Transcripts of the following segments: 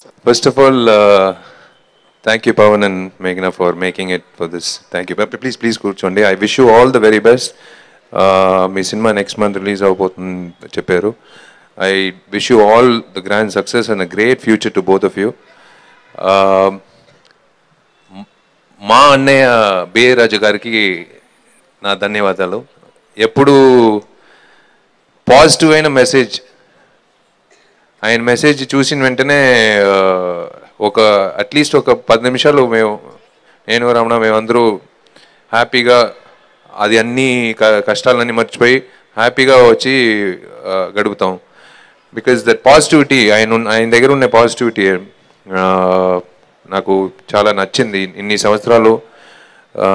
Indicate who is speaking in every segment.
Speaker 1: First of all, uh, thank you, Pawan and Meghna, for making it for this. Thank you. But please, please, కూర్చోండి I wish you all the very best మీ cinema next month release అవబోతుంది చెప్పారు I wish you all the grand success and a great future to both of you మా అన్నయ్య BA రాజు గారికి నా ధన్యవాదాలు ఎప్పుడు పాజిటివ్ అయిన మెసేజ్ ఆయన మెసేజ్ చూసిన వెంటనే ఆ, ఒక అట్లీస్ట్ ఒక పది నిమిషాలు మేము నేను రమణ మేమందరూ హ్యాపీగా అది అన్ని క- కష్టాలన్నీ మర్చిపోయి హ్యాపీగా వచ్చి ఆ, గడుపుతాం బికాజ్ దట్ పాజిటివిటీ ఆయన ఉన్న- ఆయన దగ్గర ఉన్న పాజిటివిటీ నాకు చాలా నచ్చింది ఇన్ని సంవత్సరాలు ఆ,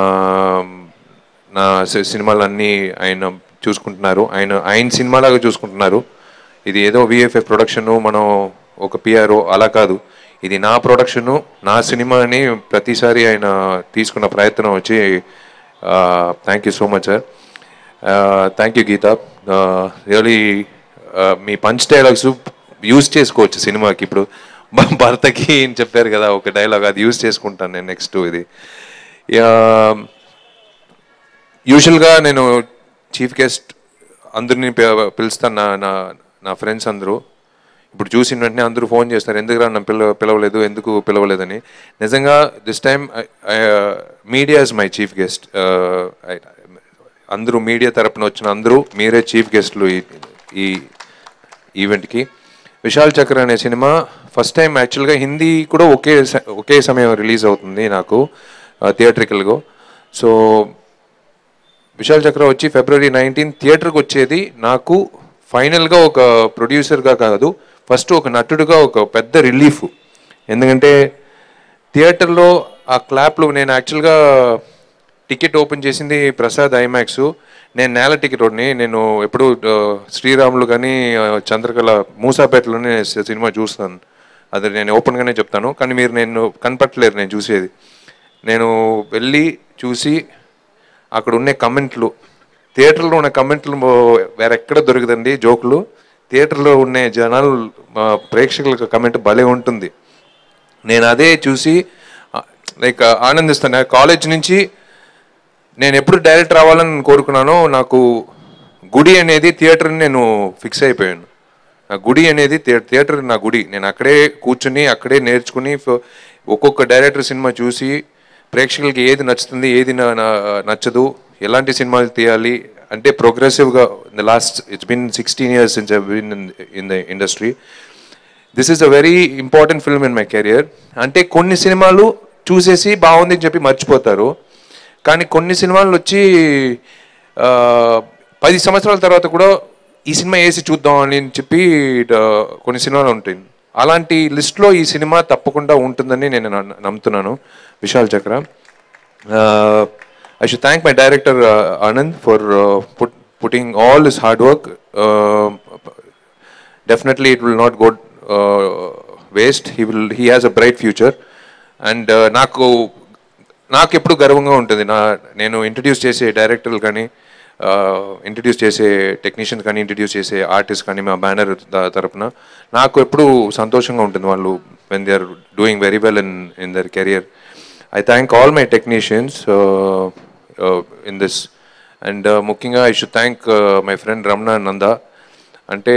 Speaker 1: నా సి- సినిమాలన్నీ ఆయన చూసుకుంటున్నారు ఆయన ఆయన సినిమాలాగా చూసుకుంటున్నారు ఇది ఏదో విఎఫ్ఎఫ్ ప్రొడక్షను మనం ఒక పిఆర్ఓ అలా కాదు ఇది నా ప్రొడక్షను నా సినిమా అని ప్రతిసారి ఆయన తీసుకున్న ప్రయత్నం వచ్చి thank you so much sir thank you Geetha really మీ పంచ్ డైలాగ్స్ యూజ్ చేసుకోవచ్చు సినిమాకి ఇప్పుడు భ- భర్తకి అని చెప్పారు కదా ఒక డైలాగ్ అది యూజ్ చేసుకుంటాను నేను నెక్స్ట్ ఇది Yeah, యూజువల్గా నేను చీఫ్ గెస్ట్ అందరినీ పి- పిలుస్తాను నా నా నా ఫ్రెండ్స్ అందరూ ఇప్పుడు చూసిన వెంటనే అందరూ ఫోన్ చేస్తారు ఎందుకు రా నన్ను పిలవ పిలవలేదు ఎందుకు పిలవలేదని నిజంగా this time media is my chief guest అందరూ మీడియా తరపున వచ్చిన అందరూ మీరే చీఫ్ గెస్ట్లు ఈ ఈ ఈవెంట్కి విశాల్ చక్ర అనే సినిమా ఫస్ట్ టైం యాక్చువల్గా హిందీ కూడా ఒకే స- ఒకే సమయం రిలీజ్ అవుతుంది నాకు థియేట్రికల్గా సో విశాల్ చక్ర వచ్చి ఫిబ్రవరి నైన్టీన్ థియేటర్కి వచ్చేది నాకు ఫైనల్గా ఒక ప్రొడ్యూసర్గా కాదు ఫస్ట్ ఒక నటుడుగా ఒక పెద్ద రిలీఫ్ ఎందుకంటే థియేటర్లో ఆ క్లాప్లు నేను యాక్చువల్గా టికెట్ ఓపెన్ చేసింది ప్రసాద్ ఐమాక్స్ నేను నేల టికెట్ ఒకటిని నేను ఎప్పుడు ఆ, శ్రీరాములు కానీ ఆ, చంద్రకళ మూసాపేటలోనే సి- సినిమా చూస్తాను అది నేను ఓపెన్గానే చెప్తాను కానీ మీరు నేను కనపట్టలేరు నేను చూసేది నేను వెళ్ళి చూసి అక్కడ ఉన్న కమెంట్లు థియేటర్లో ఉన్న కమెంట్లు వేరెక్కడ దొరకదండి జోకులు థియేటర్లో ఉన్న జనాలు ఆ, ప్రేక్షకుల కమెంట్ భలే ఉంటుంది నేను అదే చూసి లైక్ ఆనందిస్తాను కాలేజ్ నుంచి నేను ఎప్పుడు డైరెక్ట్ రావాలని కోరుకున్నానో నాకు గుడి అనేది థియేటర్ నేను ఫిక్స్ అయిపోయాను నా గుడి అనేది థియే- థియేటర్ నా గుడి నేను అక్కడే కూర్చుని అక్కడే నేర్చుకుని ఫ- ఒక్కొక్క డైరెక్టర్ సినిమా చూసి ప్రేక్షకులకి ఏది నచ్చుతుంది ఏది నా- నా- నచ్చదు ఎలాంటి సినిమాలు తీయాలి అంటే ప్రోగ్రెసివ్గా the last it's been sixteen years since been in the industry this is a very important film in my career అంటే కొన్ని సినిమాలు చూసేసి బాగుంది అని చెప్పి మర్చిపోతారు కానీ కొన్ని సినిమాలు వచ్చి ఆ, పది సంవత్సరాల తర్వాత కూడా ఈ సినిమా వేసి చూద్దాం అని చెప్పి ఆ, కొన్ని సినిమాలు ఉంటాయి అలాంటి లిస్ట్లో ఈ సినిమా తప్పకుండా ఉంటుందని నేను నమ్ము- నమ్ముతున్నాను Vishal Chakra I should thank my director Anand for put putting all this hard work definitely it will not go uh, waste he will he has a bright future and uh, నాకు నాకు ఎప్పుడు గర్వంగా ఉంటుంది నా నేను ఇంట్రడ్యూస్ చేసే డైరెక్టర్లు కానీ ఇంట్రడ్యూస్ చేసే టెక్నీషియన్ కానీ ఇంట్రడ్యూస్ చేసే ఆర్టిస్ట్ కానీ మా బ్యానర్ తరపున నాకు ఎప్పుడు సంతోషంగా ఉంటుంది వాళ్ళు when they are doing very well in in their career I thank all my technicians in this and ముఖ్యంగా I should thank my friend Ramana Nanda అంటే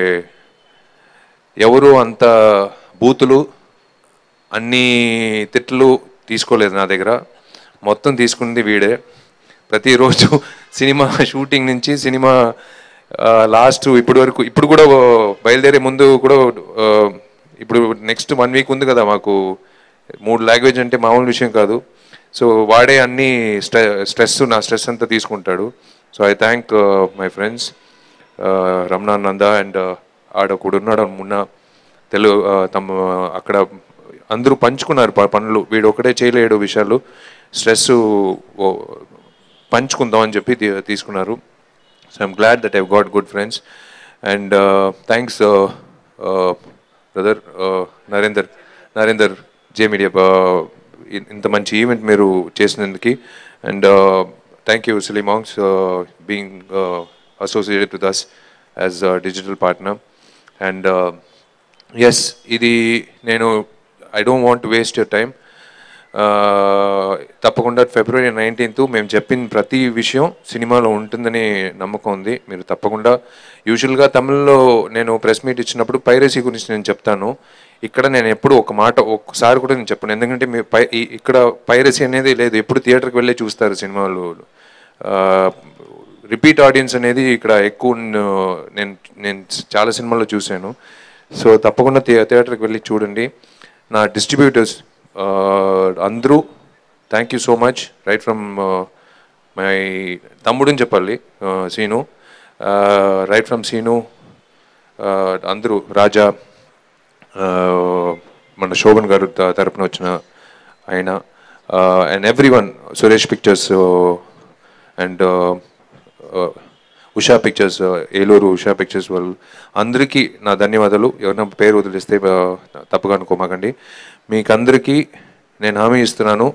Speaker 1: ఎవరు అంత బూతులు అన్ని తిట్లు తీసుకోలేదు నా దగ్గర మొత్తం తీసుకుంది వీడే ప్రతిరోజు సినిమా షూటింగ్ నుంచి సినిమా లాస్ట్ ఇప్పటి వరకు ఇప్పుడు కూడా బయలుదేరే ముందు కూడా ఆ, ఇప్పుడు నెక్స్ట్ వన్ వీక్ ఉంది కదా మాకు మూడు లాంగ్వేజ్ అంటే మామూలు విషయం కాదు సో వాడే అన్ని స్ట్రె స్ట్రెస్ నా స్ట్రెస్ అంతా తీసుకుంటాడు so I thank my friends Ramana Nanda and ఆడ కూడా ఉన్నాడు మొన్న తెలుగు ఆ, తమ అక్కడ అందరూ పంచుకున్నారు ప- పనులు వీడు ఒకటే చేయలేడు విషయాలు స్ట్రెస్ పంచుకుందాం అని చెప్పి తీ- తీసుకున్నారు so I'm glad that I've got good friends and thanks brother Narender Narender J media ఇంత మంచి ఈవెంట్ మీరు చేసినందుకు అండ్ థ్యాంక్ యూ సిలిమాంగ్స్ being associated with us as digital partner and ఎస్ ఇది నేను I don't want waste your time తప్పకుండా February nineteenth మేము చెప్పిన ప్రతి విషయం సినిమాలో ఉంటుందని నమ్మకం ఉంది మీరు తప్పకుండా యూజువల్గా తమిళ్లో నేను ప్రెస్ మీట్ ఇచ్చినప్పుడు పైరసీ గురించి నేను చెప్తాను ఇక్కడ నేను ఎప్పుడు ఒక మాట ఒక్కసారి కూడా నేను చెప్పను ఎందుకంటే మీ పై ఈ- ఇక్కడ పైరసీ అనేది లేదు ఎప్పుడు థియేటర్కి వెళ్ళే చూస్తారు సినిమాలు రిపీట్ ఆడియన్స్ అనేది ఇక్కడ ఎక్కువ ఉన్న- నేను నేను చాలా సినిమాల్లో చూశాను సో తప్పకుండా థియే థియేటర్కి వెళ్ళి చూడండి నా డిస్ట్రిబ్యూటర్స్ అందరూ thank you so much right from my తమ్ముడని చెప్పాలి uh, Seenu right from Seenu uh, అందరూ రాజా uh, మన శోభన్ గారు త- తరపున వచ్చిన ఆయన and everyone Suresh pictures and Usha pictures Eluru Usha pictures వాళ్ళు అందరికీ నా ధన్యవాదాలు ఎవరైనా పేరు వదిలిస్తే ఆ, తప్పుగా అనుకోమాకండి మీకు అందరికీ నేను హామీ ఇస్తున్నాను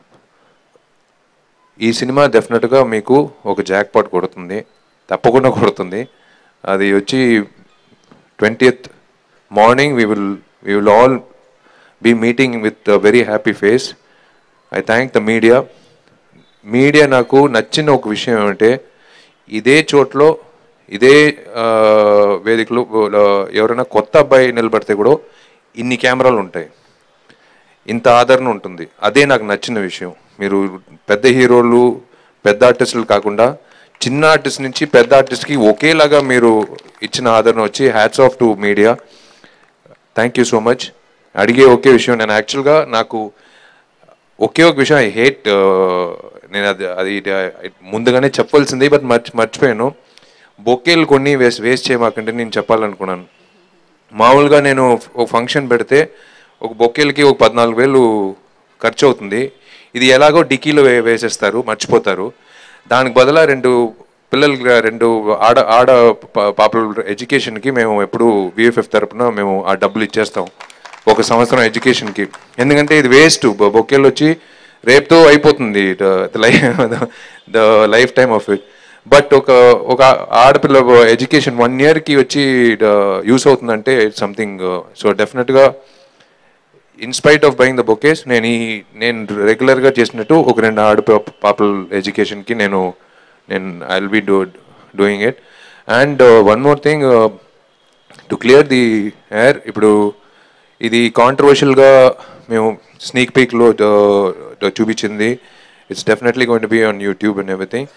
Speaker 1: ఈ సినిమా డెఫినెట్గా మీకు ఒక జాక్ పాట్ కొడుతుంది తప్పకుండా కొడుతుంది అది వచ్చి twentieth morning we will we will all be meeting with very happy face I thank the media media నాకు నచ్చిన ఒక విషయం ఏమంటే ఇదే చోట్లో ఇదే ఆ, వేదికలో ఆ, ఎవరైనా కొత్త అబ్బాయి నిలబడితే కూడా ఇన్ని కెమెరాలు ఉంటాయి ఇంత ఆదరణ ఉంటుంది అదే నాకు నచ్చిన విషయం మీరు పెద్ద హీరోలు పెద్ద ఆర్టిస్టులు కాకుండా చిన్న ఆర్టిస్ట్ నుంచి పెద్ద ఆర్టిస్ట్కి ఒకేలాగా మీరు ఇచ్చిన ఆదరణ వచ్చి hats off to media thank you so much అడిగే ఒకే విషయం నేను యాక్చువల్గా నాకు ఒకే ఒక విషయం ఐ హేట్ నేను అది అది ఇది ముందుగానే చెప్పాల్సింది బట్ మర్చి మర్చిపోయాను బొకేలు కొన్ని వేస్ట్ వేస్ట్ చేయమాకంటే నేను చెప్పాలనుకున్నాను మామూలుగా నేను ఒక ఫంక్షన్ పెడితే ఒక బొకేలకి ఒక పద్నాలుగు వేలు ఖర్చు అవుతుంది ఇది ఎలాగో డిక్కీలో వే వేసేస్తారు మర్చిపోతారు దానికి బదులా రెండు పిల్లలకి రెండు ఆడ ఆడ పా- పాపల ఎడ్యుకేషన్కి మేము ఎప్పుడు విఎఫ్ఎఫ్ తరపున మేము ఆ డబ్బులు ఇచ్చేస్తాం ఒక సంవత్సరం ఎడ్యుకేషన్కి ఎందుకంటే ఇది వేస్ట్ బొకేలు వచ్చి రేపుతో అయిపోతుంది the life the life time of it but ఒక ఒక ఆడపిల్ల ఎడ్యుకేషన్ వన్ ఇయర్కి వచ్చి యూస్ అవుతుందంటే ఇట్స్ సంథింగ్ సో డెఫినెట్గా in spite of buying the bouquets నేను ఈ నేను రెగ్యులర్గా చేసినట్టు ఒక రెండు ఆడ పా- పాపల ఎడ్యుకేషన్కి నేను నేను I will be do doing it and one more thing to clear the air ఇప్పుడు ఇది కాంట్రవర్షియల్గా మేము స్నీక్ పీక్లో చూపించింది it's definitely going to be on YouTube and everything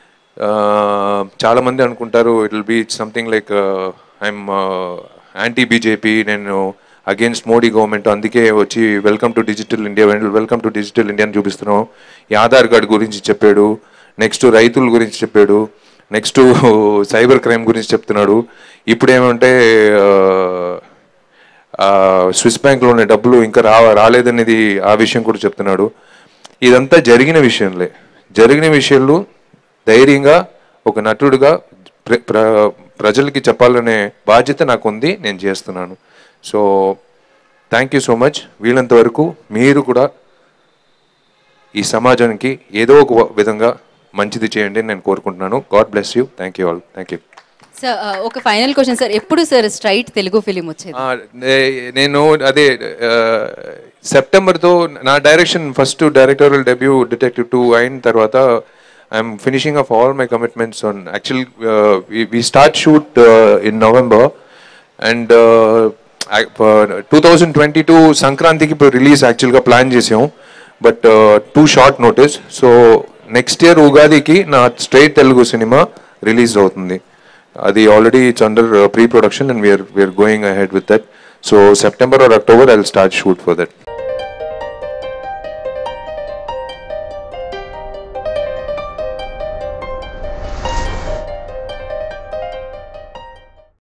Speaker 1: చాలా మంది అనుకుంటారు it will be something like I'm anti BJP నేను అగేన్స్ట్ మోడీ గవర్నమెంట్ అందుకే వచ్చి welcome to digital India welcome to digital India అని చూపిస్తున్నాం ఈ ఆధార్ కార్డు గురించి చెప్పాడు నెక్స్ట్ రైతుల గురించి చెప్పాడు నెక్స్ట్ సైబర్ క్రైమ్ గురించి చెప్తున్నాడు ఇప్పుడు ఏమంటే ఆ, స్విస్ బ్యాంక్లో ఉన్న డబ్బులు ఇంకా రా రాలేదనేది ఆ విషయం కూడా చెప్తున్నాడు ఇదంతా జరిగిన విషయంలే జరిగిన విషయంలో ధైర్యంగా ఒక నటుడుగా ప్ర ప్ర- ప్రజలకి చెప్పాలనే బాధ్యత నాకు ఉంది నేను చేస్తున్నాను so thank you so much వీళ్ళంత వరకు మీరు కూడా ఈ సమాజానికి ఏదో ఒక విధంగా మంచిది చేయండి అని నేను కోరుకుంటున్నాను God bless you thank you all thank you
Speaker 2: sir ఒక ఫైనల్ క్వశ్చన్ సార్ ఎప్పుడు సార్ స్ట్రైట్ తెలుగు ఫిలిం వచ్చేది
Speaker 1: ఆ, నే- నేను అదే ఆ, సెప్టెంబర్తో నా direction first directorial debut detective two అయిన తర్వాత I'm finishing off all my commitments on actual we start shoot in November and two thousand twenty two సంక్రాంతికి ఇప్పుడు రిలీజ్ యాక్చువల్గా ప్లాన్ చేసాం but too short notice so next year ఉగాదికి నా straight Telugu cinema release అవుతుంది అది already it's under pre production and we're we're going ahead with that so September or October I start shoot for that